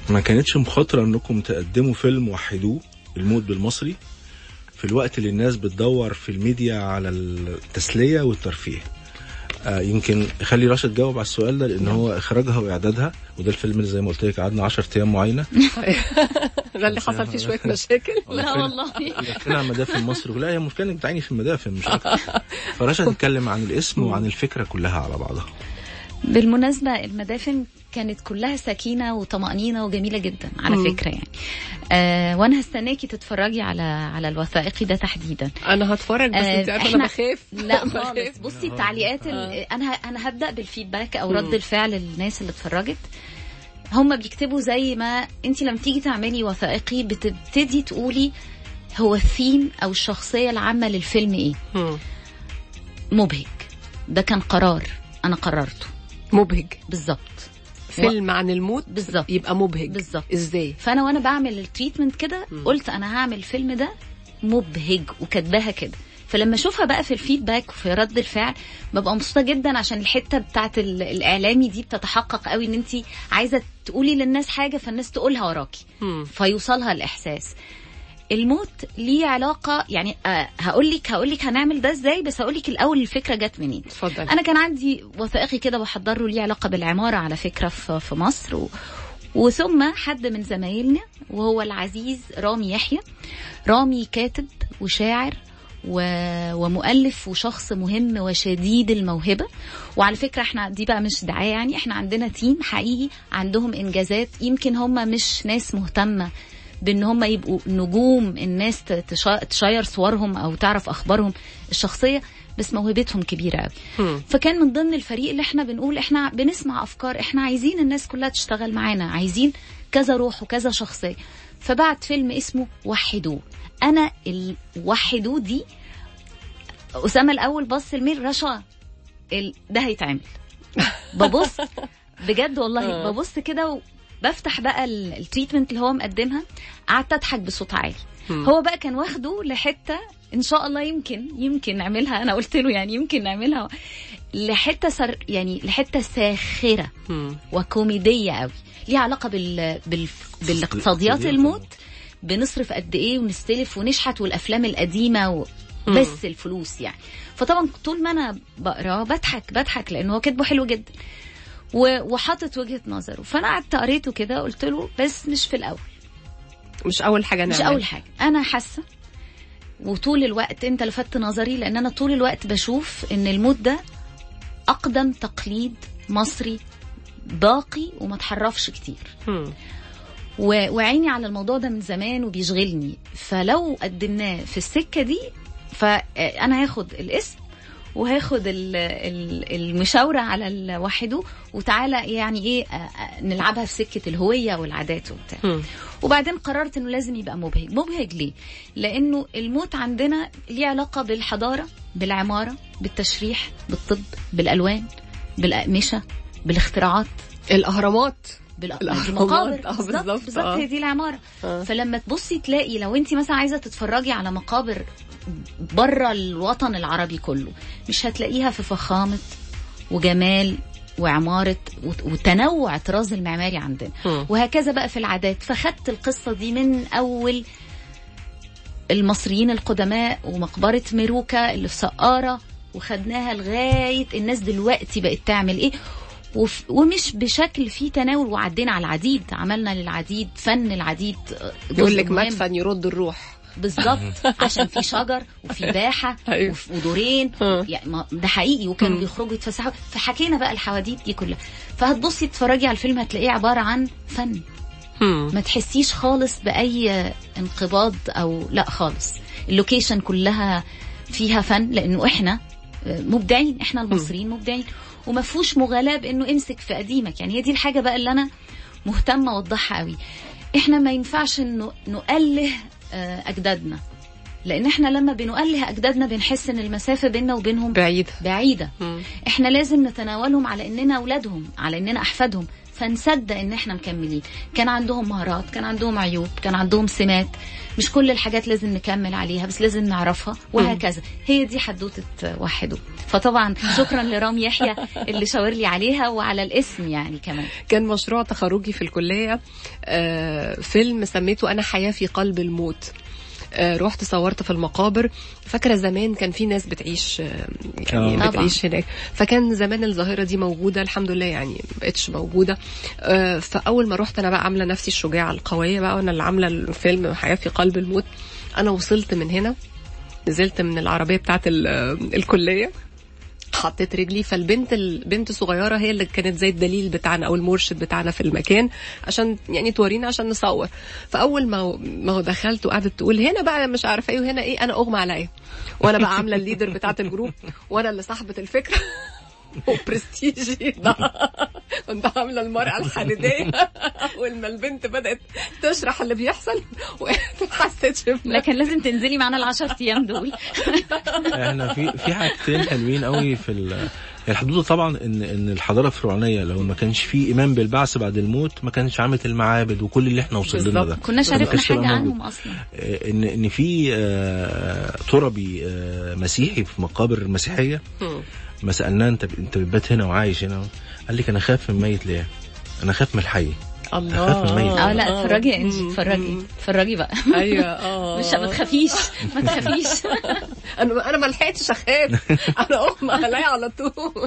ما كانتش مخاطره انكم تقدموا فيلم وحدوه الموت بالمصري في الوقت اللي الناس بتدور في الميديا على التسليه والترفيه آه يمكن خلي راشد جاوب على السؤال ده لان هو اخراجها واعدادها وده الفيلم اللي زي ما قلت لك قعدنا 10 ايام معاينه ده اللي حصل فيه شويه مشاكل لا والله لفينا مدافن مصر لا هي المشكله انك بتعيني في المدافن مش اكتر فراشد تتكلم عن الاسم وعن الفكره كلها على بعضها بالمناسبة المدافن كانت كلها سكينة وطمأنينة وجميلة جدا على مم. فكرة يعني آه وانا هستناكي تتفرجي على على الوثائقي ده تحديدا انا هتفرج بس آه، انت عارفه إحنا- انا بخاف لا بخاف. خالص بصي التعليقات ال- انا انا هبدا بالفيدباك او مم. رد الفعل الناس اللي اتفرجت هم بيكتبوا زي ما انت لما تيجي تعملي وثائقي بتبتدي تقولي هو الثيم او الشخصيه العامه للفيلم ايه مم. مبهج ده كان قرار انا قررته مبهج بالظبط فيلم عن الموت بالظبط يبقى مبهج بالظبط. ازاي فانا وانا بعمل التريتمنت كده مم. قلت انا هعمل الفيلم ده مبهج وكاتباها كده فلما اشوفها بقى في الفيدباك وفي رد الفعل ببقى مبسوطه جدا عشان الحته بتاعت ال- الاعلامي دي بتتحقق قوي ان انت عايزه تقولي للناس حاجه فالناس تقولها وراكي مم. فيوصلها الاحساس الموت ليه علاقه يعني آه هقول لك هقول لك هنعمل ده ازاي بس هقول لك الاول الفكره جت منين اتفضل انا كان عندي وثائقي كده بحضره ليه علاقه بالعماره على فكره في في مصر و... وثم حد من زمايلنا وهو العزيز رامي يحيى رامي كاتب وشاعر و... ومؤلف وشخص مهم وشديد الموهبه وعلى فكره احنا دي بقى مش دعايه يعني احنا عندنا تيم حقيقي عندهم انجازات يمكن هم مش ناس مهتمه بان هم يبقوا نجوم الناس ت- تشا- تشير صورهم او تعرف اخبارهم الشخصيه بس موهبتهم كبيره قوي مم. فكان من ضمن الفريق اللي احنا بنقول احنا بنسمع افكار احنا عايزين الناس كلها تشتغل معانا عايزين كذا روح وكذا شخصيه فبعت فيلم اسمه وحدوه انا ال- وحدوه دي اسامه الاول بص الميل رشا ال- ده هيتعمل ببص بجد والله آه. ببص كده وبفتح بقى ال- التريتمنت اللي هو مقدمها قعدت اضحك بصوت عالي مم. هو بقى كان واخده لحته ان شاء الله يمكن يمكن نعملها انا قلت له يعني يمكن نعملها لحته سر يعني لحته ساخره مم. وكوميديه قوي ليها علاقه بال, بال... بالاقتصاديات اقتصاديات الموت بنصرف قد ايه ونستلف ونشحت والافلام القديمه و... مم. بس الفلوس يعني فطبعا طول ما انا بقراه بضحك بضحك لان هو كاتبه حلو جدا و... وحاطط وجهه نظره فانا قعدت قريته كده قلت له بس مش في الاول مش اول حاجه مش نعمل اول حاجه انا حاسه وطول الوقت انت لفت نظري لان انا طول الوقت بشوف ان الموت ده اقدم تقليد مصري باقي وما تحرفش كتير مم. و- وعيني على الموضوع ده من زمان وبيشغلني فلو قدمناه في السكه دي فانا هاخد الاسم وهاخد ال- ال- المشاورة على الوحده وتعالى يعني ايه آه، آه، نلعبها في سكة الهوية والعادات وبتاع مم. وبعدين قررت انه لازم يبقى مبهج مبهج ليه لانه الموت عندنا ليه علاقة بالحضارة بالعمارة بالتشريح بالطب بالالوان بالاقمشة بالاختراعات الاهرامات بال- الأهرامات. بالمقابر آه، بالظبط بالظبط، بالظبط آه. هي دي العمارة آه. فلما تبصي تلاقي لو انت مثلا عايزة تتفرجي على مقابر بره الوطن العربي كله مش هتلاقيها في فخامة وجمال وعمارة وت- وتنوع الطراز المعماري عندنا مم. وهكذا بقى في العادات فخدت القصة دي من أول المصريين القدماء ومقبرة ميروكا اللي في سقارة وخدناها لغاية الناس دلوقتي بقت تعمل ايه وف ومش بشكل فيه تناول وعدينا على العديد عملنا للعديد فن العديد آه، يقول جزء لك مهم. مدفن يرد الروح بالظبط عشان في شجر وفي باحه أيوة. وف- ودورين آه. يعني ما- ده حقيقي وكانوا مم. بيخرجوا يتفسحوا فحكينا بقى الحواديت دي كلها فهتبصي تتفرجي على الفيلم هتلاقيه عباره عن فن مم. ما تحسيش خالص باي انقباض او لا خالص اللوكيشن كلها فيها فن لانه احنا مبدعين احنا المصريين مبدعين وما فيهوش مغالاه بانه امسك في قديمك يعني هي دي الحاجه بقى اللي انا مهتمه اوضحها قوي احنا ما ينفعش انه نؤله آه، اجدادنا لان احنا لما بنؤله اجدادنا بنحس ان المسافه بيننا وبينهم بعيدة بعيده مم. احنا لازم نتناولهم على اننا اولادهم على اننا احفادهم فنصدق ان احنا مكملين كان عندهم مهارات كان عندهم عيوب كان عندهم سمات مش كل الحاجات لازم نكمل عليها بس لازم نعرفها وهكذا هي دي حدوته وحده فطبعا شكرا لرام يحيى اللي شاور لي عليها وعلى الاسم يعني كمان كان مشروع تخرجي في الكلية آه، فيلم سميته أنا حياة في قلب الموت آه، رحت صورت في المقابر فاكره زمان كان في ناس بتعيش آه، يعني آه. طبعاً. بتعيش هناك فكان زمان الظاهره دي موجوده الحمد لله يعني ما بقتش موجوده آه، فاول ما رحت انا بقى عامله نفسي الشجاعه القويه بقى وانا اللي عامله الفيلم حياه في قلب الموت انا وصلت من هنا نزلت من العربيه بتاعت ال- الكليه حطيت رجلي فالبنت البنت صغيره هي اللي كانت زي الدليل بتاعنا او المرشد بتاعنا في المكان عشان يعني تورينا عشان نصور فاول ما ما هو دخلت وقعدت تقول هنا بقى مش عارفه ايه وهنا ايه انا اغمى عليا وانا بقى عامله الليدر بتاعت الجروب وانا اللي صاحبه الفكره وبرستيجي ده كنت عامله المرأة الحديدية أول ما البنت بدأت تشرح اللي بيحصل وما حسيتش بنفسي. لكن لازم تنزلي معانا العشر ايام دول احنا في في حاجتين حلوين قوي في ال- الحدوته طبعا ان ان الحضاره الفرعونيه لو ما كانش في ايمان بالبعث بعد الموت ما كانش عملت المعابد وكل اللي احنا وصلنا له ده بالظبط. كناش ما عرفنا كانش حاجه ده موجود. عنهم اصلا ان ان في آه، تربي آه، مسيحي في مقابر مسيحيه مم. ما سالناه انت انت بتبات هنا وعايش هنا قال لك انا خايف من الميت ليه؟ انا خايف من الحي الله أخاف من الميت. اه لا اتفرجي يا انجي مم. اتفرجي اتفرجي بقى ايوه اه مش ما تخافيش ما تخافيش انا انا ما لحقتش اخاف انا اغمى عليا على طول